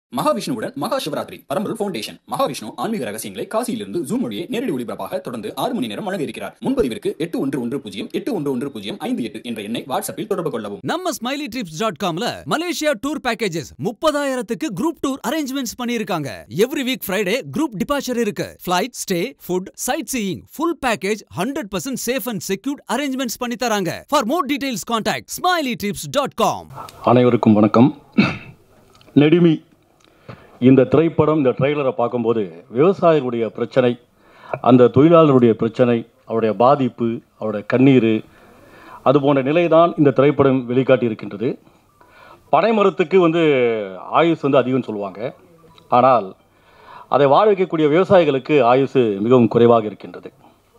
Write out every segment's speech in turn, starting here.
மகாவிஷ்ணுவுடன் மகா சிவராத்திரி பரம்பொருள் ஃபவுண்டேஷன் மகாவிஷ்ணு ஆன்மீக ரகசியங்களை காசியிலிருந்து ஜூம் மொழியை நேரடி ஒளிபரப்பாக தொடர்ந்து ஆறு மணி நேரம் வழங்க இருக்கிறார் முன்பதிவிற்கு எட்டு ஒன்று ஒன்று பூஜ்ஜியம் எட்டு ஒன்று ஒன்று பூஜ்ஜியம் ஐந்து எட்டு என்ற எண்ணை வாட்ஸ்அப்பில் தொடர்பு கொள்ளவும் நம்ம ஸ்மைலி ட்ரிப்ஸ் டாட் காம்ல மலேசியா டூர் பேக்கேஜஸ் முப்பதாயிரத்துக்கு குரூப் டூர் அரேஞ்ச்மெண்ட்ஸ் பண்ணியிருக்காங்க every week Friday group departure இருக்கு flight stay food sightseeing full package hundred percent safe and secured arrangements பண்ணி தராங்க for more details contact Smiley Trips dot com அனைவருக்கும் வணக்கம் நெடுமி இந்த திரைப்படம் இந்த ட்ரெய்லரை பார்க்கும்போது விவசாயிகளுடைய பிரச்சனை அந்த தொழிலாளருடைய பிரச்சனை அவருடைய பாதிப்பு அவருடைய கண்ணீர் அது போன்ற நிலைதான் இந்த திரைப்படம் வெளிக்காட்டி இருக்கின்றது பனைமரத்துக்கு வந்து ஆயுஸ் வந்து அதிகம்னு சொல்லுவாங்க ஆனால் அதை வாழ வைக்கக்கூடிய விவசாயிகளுக்கு ஆயுசு மிகவும் குறைவாக இருக்கின்றது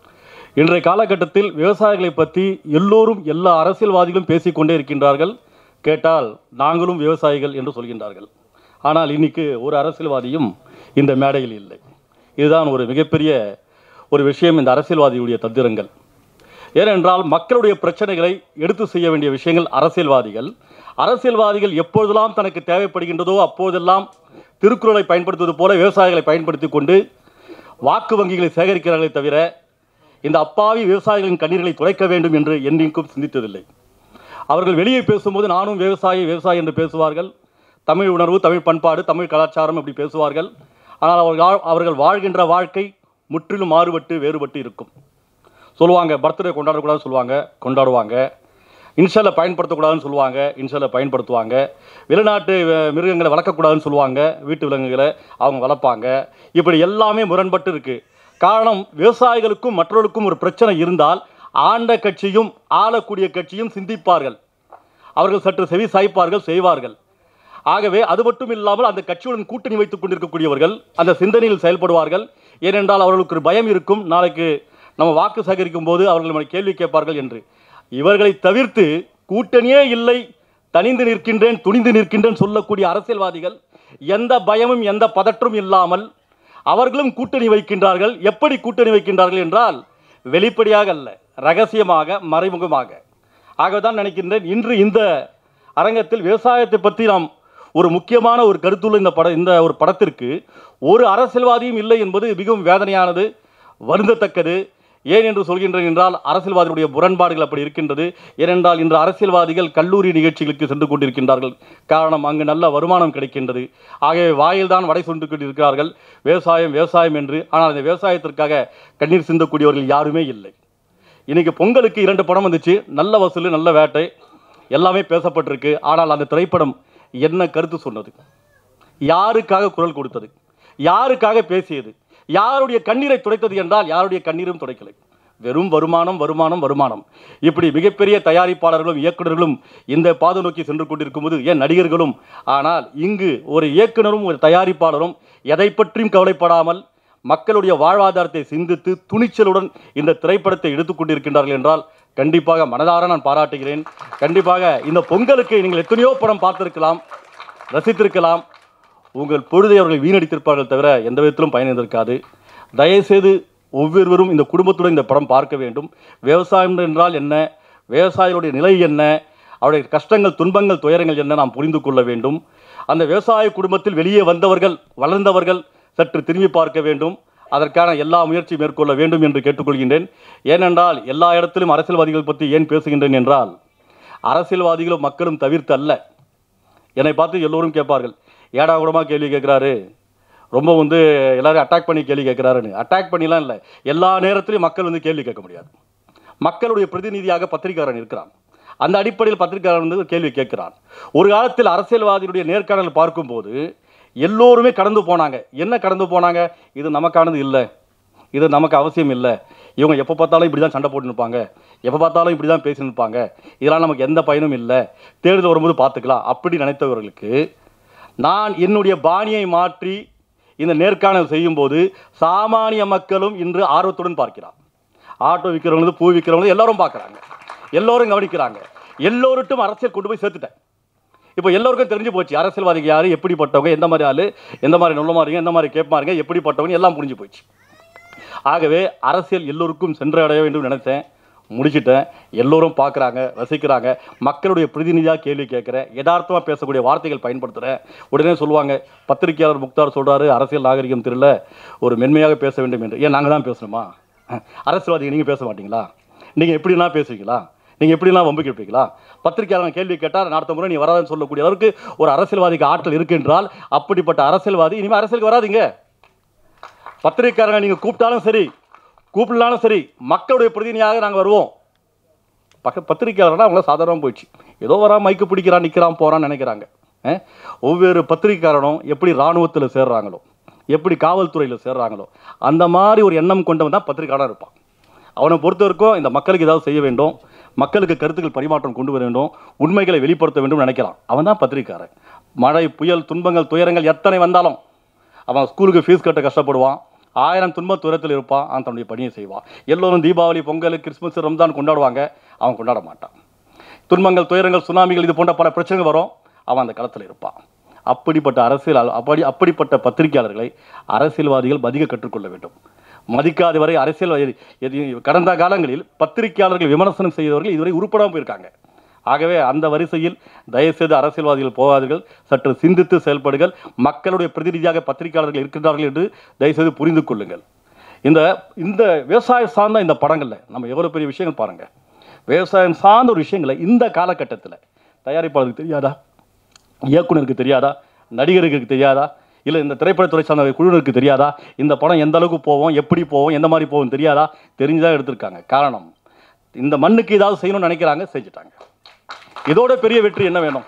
இன்றைய காலகட்டத்தில் விவசாயிகளை பற்றி எல்லோரும் எல்லா அரசியல்வாதிகளும் பேசிக்கொண்டே இருக்கின்றார்கள் கேட்டால் நாங்களும் விவசாயிகள் என்று சொல்கின்றார்கள் ஆனால் இன்னைக்கு ஒரு அரசியல்வாதியும் இந்த மேடையில் இல்லை இதுதான் ஒரு மிகப்பெரிய ஒரு விஷயம் இந்த அரசியல்வாதியுடைய தந்திரங்கள் ஏனென்றால் மக்களுடைய பிரச்சனைகளை எடுத்து செய்ய வேண்டிய விஷயங்கள் அரசியல்வாதிகள் அரசியல்வாதிகள் எப்பொழுதெல்லாம் தனக்கு தேவைப்படுகின்றதோ அப்போதெல்லாம் திருக்குறளை பயன்படுத்துவது போல விவசாயிகளை பயன்படுத்தி கொண்டு வாக்கு வங்கிகளை சேகரிக்கிறார்களே தவிர இந்த அப்பாவி விவசாயிகளின் கண்ணீர்களை துடைக்க வேண்டும் என்று என்றைக்கும் சிந்தித்ததில்லை அவர்கள் வெளியே பேசும்போது நானும் விவசாயி விவசாயி என்று பேசுவார்கள் தமிழ் உணர்வு தமிழ் பண்பாடு தமிழ் கலாச்சாரம் இப்படி பேசுவார்கள் ஆனால் அவர்கள் வாழ்- அவர்கள் வாழ்கின்ற வாழ்க்கை முற்றிலும் மாறுபட்டு வேறுபட்டு இருக்கும் சொல்லுவாங்க பர்த்டே கொண்டாடக்கூடாதுன்னு சொல்லுவாங்க கொண்டாடுவாங்க இன்ஷலை பயன்படுத்தக்கூடாதுன்னு சொல்லுவாங்க இன்ஷலை பயன்படுத்துவாங்க வெளிநாட்டு அஹ், மிருகங்களை வளர்க்கக்கூடாதுன்னு சொல்லுவாங்க வீட்டு விலங்குகளை அவங்க வளர்ப்பாங்க இப்படி எல்லாமே முரண்பட்டு இருக்கு காரணம் விவசாயிகளுக்கும் மற்றவர்களுக்கும் ஒரு பிரச்சனை இருந்தால் ஆண்ட கட்சியும் ஆளக்கூடிய கட்சியும் சிந்திப்பார்கள் அவர்கள் சற்று செவி சாய்ப்பார்கள் செய்வார்கள் ஆகவே அது மட்டும் இல்லாமல் அந்த கட்சியுடன் கூட்டணி வைத்துக் கொண்டிருக்கக்கூடியவர்கள் அந்த சிந்தனையில் செயல்படுவார்கள் ஏனென்றால் அவர்களுக்கு ஒரு பயம் இருக்கும் நாளைக்கு நம்ம வாக்கு சேகரிக்கும் போது அவர்கள் நம்மை கேள்வி கேட்பார்கள் என்று இவர்களை தவிர்த்து கூட்டணியே இல்லை தனிந்து நிற்கின்றேன் துணிந்து நிற்கின்றேன் சொல்லக்கூடிய அரசியல்வாதிகள் எந்த பயமும் எந்த பதற்றும் இல்லாமல் அவர்களும் கூட்டணி வைக்கின்றார்கள் எப்படி கூட்டணி வைக்கின்றார்கள் என்றால் வெளிப்படையாக அல்ல ரகசியமாக மறைமுகமாக ஆகவே தான் நினைக்கின்றேன் இன்று இந்த அரங்கத்தில் விவசாயத்தை பற்றி நாம் ஒரு முக்கியமான ஒரு கருத்துள்ள இந்த பட இந்த ஒரு படத்திற்கு ஒரு அரசியல்வாதியும் இல்லை என்பது மிகவும் வேதனையானது வருந்தத்தக்கது ஏன் என்று சொல்கின்றேன் என்றால் அரசியல்வாதிகளுடைய முரண்பாடுகள் அப்படி இருக்கின்றது ஏனென்றால் இன்று அரசியல்வாதிகள் கல்லூரி நிகழ்ச்சிகளுக்கு சென்று கொண்டிருக்கின்றார்கள் காரணம் அங்கு நல்ல வருமானம் கிடைக்கின்றது ஆகவே வாயில்தான் வடை சுண்டு கொண்டிருக்கிறார்கள் விவசாயம் விவசாயம் என்று ஆனால் இந்த விவசாயத்திற்காக கண்ணீர் சிந்தக்கூடியவர்கள் யாருமே இல்லை இன்னைக்கு பொங்கலுக்கு இரண்டு படம் வந்துச்சு நல்ல வசூல் நல்ல வேட்டை எல்லாமே பேசப்பட்டிருக்கு ஆனால் அந்த திரைப்படம் என்ன கருத்து சொன்னது யாருக்காக குரல் கொடுத்தது யாருக்காக பேசியது யாருடைய கண்ணீரை துடைத்தது என்றால் யாருடைய கண்ணீரும் துடைக்கலை வெறும் வருமானம் வருமானம் வருமானம் இப்படி மிகப்பெரிய தயாரிப்பாளர்களும் இயக்குனர்களும் இந்த பாதை நோக்கி சென்று கொண்டிருக்கும்போது ஏன் நடிகர்களும் ஆனால் இங்கு ஒரு இயக்குனரும் ஒரு தயாரிப்பாளரும் எதை பற்றியும் கவலைப்படாமல் மக்களுடைய வாழ்வாதாரத்தை சிந்தித்து துணிச்சலுடன் இந்த திரைப்படத்தை எடுத்துக் கொண்டிருக்கின்றார்கள் என்றால் கண்டிப்பாக மனதார நான் பாராட்டுகிறேன் கண்டிப்பாக இந்த பொங்கலுக்கு நீங்கள் எத்தனையோ படம் பார்த்திருக்கலாம் ரசித்திருக்கலாம் உங்கள் பொழுதை அவர்கள் வீணடித்திருப்பார்கள் தவிர எந்த விதத்திலும் பயனிருக்காது தயவுசெய்து ஒவ்வொருவரும் இந்த குடும்பத்துடன் இந்த படம் பார்க்க வேண்டும் விவசாயம் என்றால் என்ன விவசாயிகளுடைய நிலை என்ன அவருடைய கஷ்டங்கள் துன்பங்கள் துயரங்கள் என்ன நாம் புரிந்து கொள்ள வேண்டும் அந்த விவசாய குடும்பத்தில் வெளியே வந்தவர்கள் வளர்ந்தவர்கள் சற்று திரும்பி பார்க்க வேண்டும் அதற்கான எல்லா முயற்சி மேற்கொள்ள வேண்டும் என்று கேட்டுக்கொள்கின்றேன் ஏனென்றால் எல்லா இடத்திலும் அரசியல்வாதிகள் பற்றி ஏன் பேசுகின்றேன் என்றால் அரசியல்வாதிகளும் மக்களும் தவிர்த்து அல்ல என்னை பார்த்து எல்லோரும் கேட்பார்கள் ஏடா கூடமா கேள்வி கேட்குறாரு ரொம்ப வந்து எல்லாரும் அட்டாக் பண்ணி கேள்வி கேட்குறாருன்னு அட்டாக் பண்ணிலாம் இல்லை எல்லா நேரத்திலையும் மக்கள் வந்து கேள்வி கேட்க முடியாது மக்களுடைய பிரதிநிதியாக பத்திரிகையாளன் இருக்கிறான் அந்த அடிப்படையில் பத்திரிகையாளர் வந்து கேள்வி கேட்கிறான் ஒரு காலத்தில் அரசியல்வாதியுடைய நேர்காணல் பார்க்கும்போது எல்லோருமே கடந்து போனாங்க என்ன கடந்து போனாங்க இது நமக்கானது இல்லை இது நமக்கு அவசியம் இல்லை இவங்க எப்போ பார்த்தாலும் இப்படி தான் சண்டை போட்டு நிற்பாங்க எப்போ பார்த்தாலும் இப்படி தான் பேசி நிற்பாங்க இதெல்லாம் நமக்கு எந்த பயனும் இல்லை தேர்தல் வரும்போது பார்த்துக்கலாம் அப்படி நினைத்தவர்களுக்கு நான் என்னுடைய பாணியை மாற்றி இந்த நேர்காணல் செய்யும்போது சாமானிய மக்களும் இன்று ஆர்வத்துடன் பார்க்கிறார் ஆட்டோ விற்கிறவங்க பூ விற்கிறவங்க எல்லாரும் பார்க்குறாங்க எல்லோரும் கவனிக்கிறாங்க எல்லோருட்டும் அரசியல் கொண்டு போய் சேர்த்துட்டேன் இப்போ எல்லோருக்கும் தெரிஞ்சு போச்சு அரசியல்வாதிக்கு யார் எப்படிப்பட்டவங்க எந்த மாதிரி ஆளு எந்த மாதிரி நல்ல மாதிரிங்க எந்த மாதிரி கேட்பாருங்க எப்படிப்பட்டவங்க எல்லாம் புரிஞ்சு போச்சு ஆகவே அரசியல் எல்லோருக்கும் சென்றடைய வேண்டும் நினைத்தேன் முடிச்சிட்டேன் எல்லோரும் பார்க்குறாங்க ரசிக்கிறாங்க மக்களுடைய பிரதிநிதியாக கேள்வி கேட்குறேன் யதார்த்தமாக பேசக்கூடிய வார்த்தைகள் பயன்படுத்துகிறேன் உடனே சொல்லுவாங்க பத்திரிகையாளர் முக்தார் சொல்கிறாரு அரசியல் நாகரிகம் தெரியல ஒரு மென்மையாக பேச வேண்டும் என்று ஏன் நாங்கள் தான் பேசணுமா அரசியல்வாதிகள் நீங்கள் பேச மாட்டீங்களா நீங்கள் எப்படின்னா பேசுவீங்களா நீங்கள் எப்படிலாம் வம்பு கேட்பீங்களா பத்திரிகையாளர் கேள்வி கேட்டால் அடுத்த முறை நீ வராதுன்னு சொல்லக்கூடிய அளவுக்கு ஒரு அரசியல்வாதிக்கு ஆற்றல் இருக்கு என்றால் அப்படிப்பட்ட அரசியல்வாதி இனிமேல் அரசியலுக்கு வராதீங்க பத்திரிகையாளங்க நீங்கள் கூப்பிட்டாலும் சரி கூப்பிடலாலும் சரி மக்களுடைய பிரதிநிதியாக நாங்கள் வருவோம் பக்க பத்திரிக்கையாளர்னா அவங்கள சாதாரணமாக போயிடுச்சு ஏதோ வரா மைக்கு பிடிக்கிறான் நிற்கிறான் போகிறான்னு நினைக்கிறாங்க அஹ், ஒவ்வொரு பத்திரிக்கையாளனும் எப்படி இராணுவத்தில் சேர்றாங்களோ எப்படி காவல்துறையில் சேர்றாங்களோ அந்த மாதிரி ஒரு எண்ணம் கொண்டவன் தான் பத்திரிக்கையாளர் இருப்பான் அவனை பொறுத்த வரைக்கும் இந்த மக்களுக்கு ஏதாவது செய்ய வேண்டும் மக்களுக்கு கருத்துக்கள் பரிமாற்றம் கொண்டு வர வேண்டும் உண்மைகளை வெளிப்படுத்த வேண்டும் நினைக்கிறான் அவன் தான் பத்திரிக்கையாளன் மழை புயல் துன்பங்கள் துயரங்கள் எத்தனை வந்தாலும் அவன் ஸ்கூலுக்கு ஃபீஸ் கட்ட கஷ்டப்படுவான் ஆயிரம் துன்ப துயரத்தில் இருப்பான் அவன் தன்னுடைய பணியை செய்வான் எல்லோரும் தீபாவளி பொங்கல் கிறிஸ்மஸ் ரம்ஜான் கொண்டாடுவாங்க அவன் கொண்டாட மாட்டான் துன்பங்கள் துயரங்கள் சுனாமிகள் இது போன்ற பல பிரச்சனைகள் வரும் அவன் அந்த களத்தில் இருப்பான் அப்படிப்பட்ட அரசியல் அப்படி அப்படிப்பட்ட பத்திரிகையாளர்களை அரசியல்வாதிகள் மதிக்க கற்றுக்கொள்ள வேண்டும் மதிக்காத வரை அரசியல் எது- கடந்த காலங்களில் பத்திரிகையாளர்கள் விமர்சனம் செய்தவர்கள் இதுவரை உருப்படாமல் போயிருக்காங்க ஆகவே அந்த வரிசையில் தயவுசெய்து அரசியல்வாதிகள் போகாதீர்கள் சற்று சிந்தித்து செயல்படுங்கள் மக்களுடைய பிரதிநிதியாக பத்திரிகையாளர்கள் இருக்கின்றார்கள் என்று தயவுசெய்து புரிந்து கொள்ளுங்கள் இந்த இந்த விவசாயம் சார்ந்த இந்த படங்களில் நம்ம எவ்வளோ பெரிய விஷயங்கள் பாருங்கள் விவசாயம் சார்ந்த ஒரு விஷயங்களை இந்த காலகட்டத்தில் தயாரிப்பாளருக்கு தெரியாதா இயக்குனருக்கு தெரியாதா நடிகருக்கு தெரியாதா இல்லை இந்த திரைப்படத்துறை சார்ந்த குழுவினருக்கு தெரியாதா இந்த படம் எந்த அளவுக்கு போவோம் எப்படி போவோம் எந்த மாதிரி போவோம் தெரியாதா தெரிஞ்சுதான் எடுத்திருக்காங்க காரணம் இந்த மண்ணுக்கு ஏதாவது செய்யணும்னு நினைக்கிறாங்க செஞ்சுட்டாங்க இதோட பெரிய வெற்றி என்ன வேணும்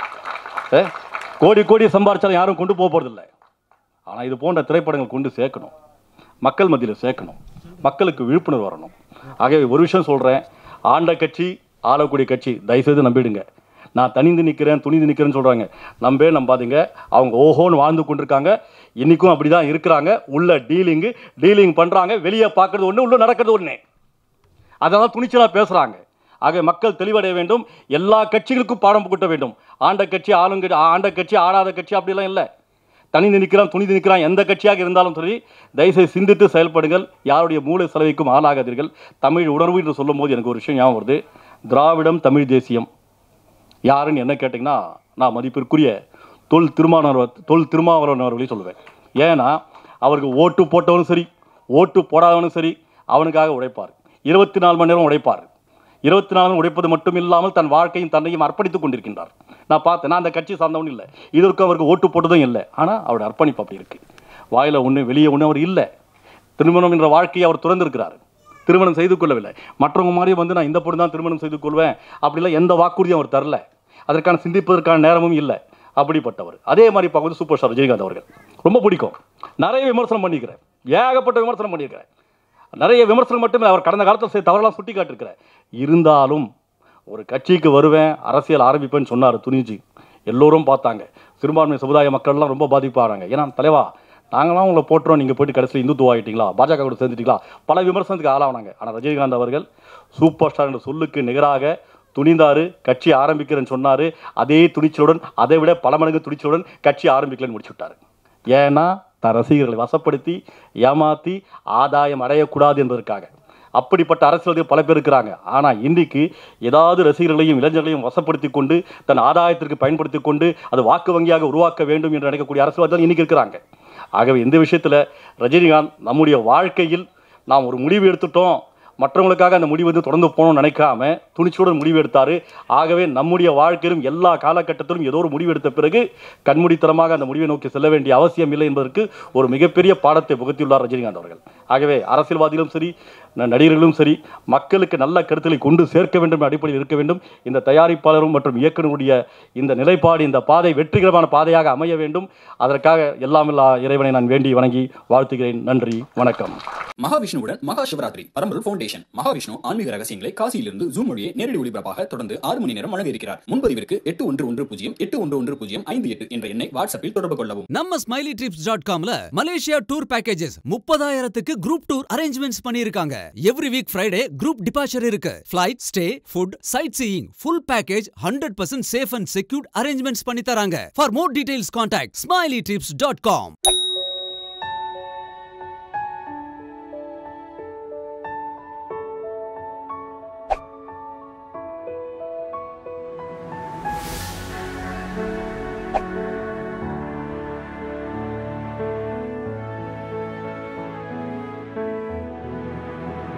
ஏ? கோடி கோடி சம்பாரிச்சாலும் யாரும் கொண்டு போக போகிறதில்ல ஆனால் இது போன்ற திரைப்படங்கள் கொண்டு சேர்க்கணும் மக்கள் மத்தியில் சேர்க்கணும் மக்களுக்கு விழிப்புணர்வு வரணும் ஆகவே ஒரு விஷயம் சொல்கிறேன் ஆண்ட கட்சி ஆளக்கூடிய கட்சி தயவுசெய்து நம்பிடுங்க நான் தனிந்து நிற்கிறேன் துணிந்து நிற்கிறேன்னு சொல்கிறாங்க நம்பே நம்பாதீங்க அவங்க ஓஹோன்னு வாழ்ந்து கொண்டிருக்காங்க இன்றைக்கும் அப்படி தான் இருக்கிறாங்க உள்ள டீலிங்கு டீலிங் பண்ணுறாங்க வெளியே பார்க்குறது ஒன்று உள்ள நடக்கிறது ஒன்று அதனால துணிச்சலாக பேசுகிறாங்க ஆக மக்கள் தெளிவடைய வேண்டும் எல்லா கட்சிகளுக்கும் பாடம் புகட்ட வேண்டும் ஆண்ட கட்சி ஆளுங்க ஆண்ட கட்சி ஆடாத கட்சி அப்படிலாம் இல்லை தனிந்து நிற்கிறான் துணிந்து நிற்கிறான் எந்த கட்சியாக இருந்தாலும் சரி தயவுசெய்து சிந்தித்து செயல்படுங்கள் யாருடைய மூளை செலவைக்கும் ஆளாகாதீர்கள் தமிழ் உணர்வு என்று சொல்லும்போது எனக்கு ஒரு விஷயம் ஞாபகம் வருது திராவிடம் தமிழ் தேசியம் யாருன்னு என்ன கேட்டிங்கன்னா நான் மதிப்பிற்குரிய தொல் திருமாவளவன் தொல் திருமாவளவன் அவர்களையும் சொல்லுவேன் ஏன்னா அவருக்கு ஓட்டு போட்டவனும் சரி ஓட்டு போடாதவனும் சரி அவனுக்காக உழைப்பார் இருபத்தி நாலு மணி நேரம் உழைப்பார் இருபத்தி நாலு உழைப்பது மட்டும் இல்லாமல் தன் வாழ்க்கையும் தன்னையும் அர்ப்பணித்துக் கொண்டிருக்கின்றார் நான் பார்த்தேன் நான் அந்த கட்சி சார்ந்தவன் இல்லை இதற்கு அவருக்கு ஓட்டு போட்டதும் இல்லை ஆனால் அவருடைய அர்ப்பணிப்பு அப்படி இருக்கு வாயில ஒன்று வெளியே ஒன்று அவர் இல்லை திருமணம் என்ற வாழ்க்கையை அவர் துறந்திருக்கிறார் திருமணம் செய்து கொள்ளவில்லை மற்றவங்க மாதிரி வந்து நான் இந்த பொண்ணு தான் திருமணம் செய்து கொள்வேன் அப்படிலாம் எந்த வாக்குறுதியும் அவர் தரல அதற்கான சிந்திப்பதற்கான நேரமும் இல்லை அப்படிப்பட்டவர் அதே மாதிரி பார்க்கும்போது சூப்பர் ஸ்டார் ரஜினிகாந்த் அவர்கள் ரொம்ப பிடிக்கும் நிறைய விமர்சனம் பண்ணியிருக்கிறேன் ஏகப்பட்ட விமர்சனம் பண்ணியிருக்கிறேன் நிறைய விமர்சனம் மட்டுமே அவர் கடந்த காலத்தில் செய்த தவறெல்லாம் சுட்டி காட்டிருக்கிறார் இருந்தாலும் ஒரு கட்சிக்கு வருவேன் அரசியல் ஆரம்பிப்பேன்னு சொன்னார் துணிஞ்சு எல்லோரும் பார்த்தாங்க சிறுபான்மை சமுதாய மக்கள்லாம் ரொம்ப பாதிப்பாகிறாங்க ஏன்னா தலைவா நாங்களாம் உங்களை போட்டுறோம் நீங்கள் போயிட்டு கடைசியில் இந்துத்துவ ஆகிட்டீங்களா பாஜக கூட சேர்ந்துட்டீங்களா பல விமர்சனத்துக்கு ஆளானாங்க ஆனால் ரஜினிகாந்த் அவர்கள் சூப்பர் ஸ்டார் என்ற சொல்லுக்கு நிகராக துணிந்தாரு கட்சி ஆரம்பிக்கிறேன்னு சொன்னார் அதே துணிச்சலுடன் அதை விட பல மடங்கு துணிச்சலுடன் கட்சி ஆரம்பிக்கலன்னு முடிச்சு விட்டாரு ஏன்னா தன் ரசிகர்களை வசப்படுத்தி ஏமாற்றி ஆதாயம் அடையக்கூடாது என்பதற்காக அப்படிப்பட்ட அரசியல்வாதிகள் பல பேர் இருக்கிறாங்க ஆனால் இன்றைக்கு ஏதாவது ரசிகர்களையும் இளைஞர்களையும் வசப்படுத்தி கொண்டு தன் ஆதாயத்திற்கு பயன்படுத்தி கொண்டு அது வாக்கு வங்கியாக உருவாக்க வேண்டும் என்று நினைக்கக்கூடிய அரசியல்வாதிகள் இன்றைக்கி இருக்கிறாங்க ஆகவே இந்த விஷயத்தில் ரஜினிகாந்த் நம்முடைய வாழ்க்கையில் நாம் ஒரு முடிவு எடுத்துட்டோம் மற்றவங்களுக்காக அந்த முடிவு வந்து தொடர்ந்து போகணும்னு நினைக்காம துணிச்சலுடன் முடிவு எடுத்தார் ஆகவே நம்முடைய வாழ்க்கையிலும் எல்லா காலகட்டத்திலும் ஏதோ ஒரு முடிவு எடுத்த பிறகு கண்மூடித்தனமாக அந்த முடிவை நோக்கி செல்ல வேண்டிய அவசியம் இல்லை என்பதற்கு ஒரு மிகப்பெரிய பாடத்தை புகுத்தியுள்ளார் ரஜினிகாந்த் அவர்கள் ஆகவே அரசியல்வாதிகளும் சரி ந- நடிகர்களும் சரி மக்களுக்கு நல்ல கருத்துக்களை கொண்டு சேர்க்க வேண்டும் என்ற அடிப்படையில் இருக்க வேண்டும் இந்த தயாரிப்பாளரும் மற்றும் இயக்குனருடைய இந்த நிலைப்பாடு இந்த பாதை வெற்றிகரமான பாதையாக அமைய வேண்டும் அதற்காக எல்லாமில்லா இறைவனை நான் வேண்டி வணங்கி வாழ்த்துகிறேன் நன்றி வணக்கம் மகாவிஷ்ணுவுடன் மகா சிவராத்திரி பரம்பொருள் ஃபவுண்டேஷன் மகாவிஷ்ணு ஆன்மீக ரகசியங்களை காசியிலிருந்து ஜூம் மொழியை நேரடி ஒளிபரப்பாக தொடர்ந்து ஆறு மணி நேரம் வழங்க இருக்கிறார் முன்பதிவிற்கு எட்டு ஒன்று ஒன்று பூஜ்ஜியம் எட்டு ஒன்று ஒன்று பூஜ்ஜியம் ஐந்து எட்டு என்ற எண்ணை வாட்ஸ்அப்பில் தொடர்பு கொள்ளவும் நம்ம ஸ்மைலி ட்ரிப்ஸ் டாட் காம்ல மலேசியா டூர் பேக்கேஜஸ் முப்பதாயிரத்துக்கு குரூப் டூர் அரேஞ்ச்மெண்ட்ஸ் பண்ணிருக்காங்க every week Friday group departure இருக்கு flight stay food sightseeing full package hundred percent safe and secured arrangements பண்ணி தராங்க for more details contact Smiley Trips dot com